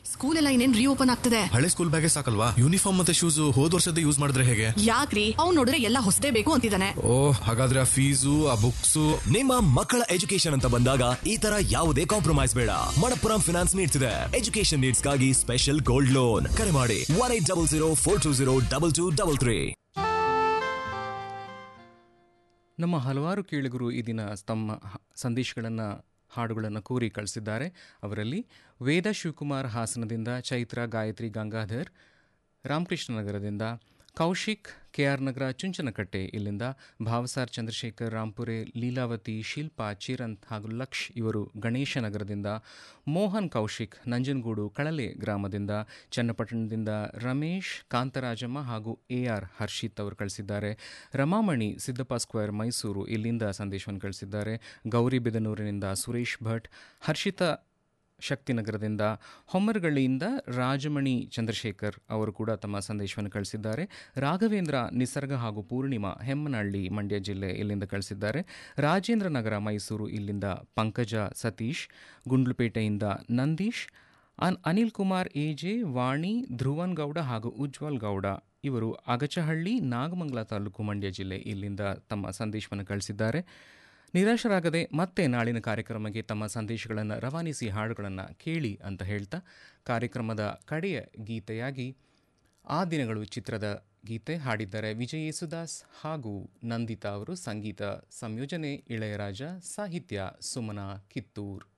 school ಎಲ್ಲ ಇನ್ನೇನ್ reopen ಆಗ್ತದೆ ಹಳೆ ಸ್ಕೂಲ್ ಬ್ಯಾಗೇ ಸಾಕಲ್ವಾ ಯೂನಿಫಾರ್ಮ್ ಮತ್ತೆ ಶೂಸ್ ಹೋದ್ ವರ್ಷದ ಯೂಸ್ ಮಾಡಿದ್ರೆ ಹೇಗೆ ಯಾಕ್ರಿ ಅವ್ನ್ ನೋಡಿದ್ರೆ ಎಲ್ಲ ಹೊಸದೇ ಬೇಕು ಅಂತಿದ್ದಾನೆ ಓ ಹಾಗಾದ್ರೆ ಆ ಫೀಸು ಆ ಬುಕ್ಸು ನಿಮ್ಮ ಮಕ್ಕಳ ಎಜುಕೇಶನ್ ಅಂತ ಬಂದಾಗ ಈ ತರ ಯಾವುದೇ ಕಾಂಪ್ರಮೈಸ್ ಬೇಡ ಮಣಪ್ಪುರಂ ಫಿನಾನ್ಸ್ ನೀಡ್ತಿದೆ ಎಜುಕೇಶನ್ ನೀಡ್ಸ್ಗಾಗಿ ಸ್ಪೆಷಲ್ ಗೋಲ್ಡ್ ಲೋನ್ ಕರೆ ಮಾಡಿ one eight double zero four two zero double two double three ನಮ್ಮ ಹಲವಾರು ಕೇಳುಗರು ಈ ದಿನ ತಮ್ಮ ಹ- ಸಂದೇಶಗಳನ್ನು ಹಾಡುಗಳನ್ನು ಕೂರಿ ಕಳಿಸಿದ್ದಾರೆ ಅವರಲ್ಲಿ ವೇದ ಶಿವಕುಮಾರ್ ಹಾಸನದಿಂದ ಚೈತ್ರ ಗಾಯತ್ರಿ ಗಂಗಾಧರ್ ರಾಮಕೃಷ್ಣ ನಗರದಿಂದ ಕೌಶಿಕ್ ಕೆ ಆರ್ ನಗರ ಚುಂಚನಕಟ್ಟೆ ಇಲ್ಲಿಂದ ಭಾವಸಾರ್ ಚಂದ್ರಶೇಖರ್ ರಾಂಪುರೆ ಲೀಲಾವತಿ ಶಿಲ್ಪಾ ಚಿರಂತ್ ಹಾಗೂ ಲಕ್ಷ್ ಇವರು ಗಣೇಶ ನಗರದಿಂದ ಮೋಹನ್ ಕೌಶಿಕ್ ನಂಜನಗೂಡು ಕಳಲೆ ಗ್ರಾಮದಿಂದ ಚನ್ನಪಟ್ಟಣದಿಂದ ರಮೇಶ್ ಕಾಂತರಾಜಮ್ಮ ಹಾಗೂ ಎ ಆರ್ ಹರ್ಷಿತ್ ಅವರು ಕಳಿಸಿದ್ದಾರೆ ರಮಾಮಣಿ ಸಿದ್ದಪ್ಪ ಸ್ಕ್ವೇರ್ ಮೈಸೂರು ಇಲ್ಲಿಂದ ಸಂದೇಶವನ್ನು ಕಳಿಸಿದ್ದಾರೆ ಗೌರಿಬಿದನೂರಿನಿಂದ ಸುರೇಶ್ ಭಟ್ ಹರ್ಷಿತಾ ಶಕ್ತಿನಗರದಿಂದ ಹೊಮ್ಮರಗಳ್ಳಿಯಿಂದ ರಾಜಮಣಿ ಚಂದ್ರಶೇಖರ್ ಅವರು ಕೂಡ ತಮ್ಮ ಸಂದೇಶವನ್ನು ಕಳಿಸಿದ್ದಾರೆ ರಾಘವೇಂದ್ರ ನಿಸರ್ಗ ಹಾಗೂ ಪೂರ್ಣಿಮಾ ಹೆಮ್ಮನಹಳ್ಳಿ ಮಂಡ್ಯ ಜಿಲ್ಲೆ ಇಲ್ಲಿಂದ ಕಳಿಸಿದ್ದಾರೆ ರಾಜೇಂದ್ರ ನಗರ ಮೈಸೂರು ಇಲ್ಲಿಂದ ಪಂಕಜ ಸತೀಶ್ ಗುಂಡ್ಲುಪೇಟೆಯಿಂದ ನಂದೀಶ್ ಅನ್ ಅನಿಲ್ ಕುಮಾರ್ ಎಜೆ ವಾಣಿ ಧ್ರುವನ್ ಗೌಡ ಹಾಗೂ ಉಜ್ವಲ್ ಗೌಡ ಇವರು ಅಗಚಹಳ್ಳಿ ನಾಗಮಂಗಲ ತಾಲೂಕು ಮಂಡ್ಯ ಜಿಲ್ಲೆ ಇಲ್ಲಿಂದ ತಮ್ಮ ಸಂದೇಶವನ್ನು ಕಳಿಸಿದ್ದಾರೆ ನಿರಾಶರಾಗದೆ ಮತ್ತೆ ನಾಳಿನ ಕಾರ್ಯಕ್ರಮಕ್ಕೆ ತಮ್ಮ ಸಂದೇಶಗಳನ್ನು ರವಾನಿಸಿ ಹಾಡುಗಳನ್ನು ಕೇಳಿ ಅಂತ ಹೇಳ್ತಾ ಕಾರ್ಯಕ್ರಮದ ಕಡೆಯ ಗೀತೆಯಾಗಿ ಆ ದಿನಗಳು ಚಿತ್ರದ ಗೀತೆ ಹಾಡಿದ್ದಾರೆ ವಿಜಯ್ ಯೇಸುದಾಸ್ ಹಾಗೂ ನಂದಿತಾ ಅವರು ಸಂಗೀತ ಸಂಯೋಜನೆ ಇಳೆಯರಾಜ ಸಾಹಿತ್ಯ ಸುಮನಾ ಕಿತ್ತೂರ್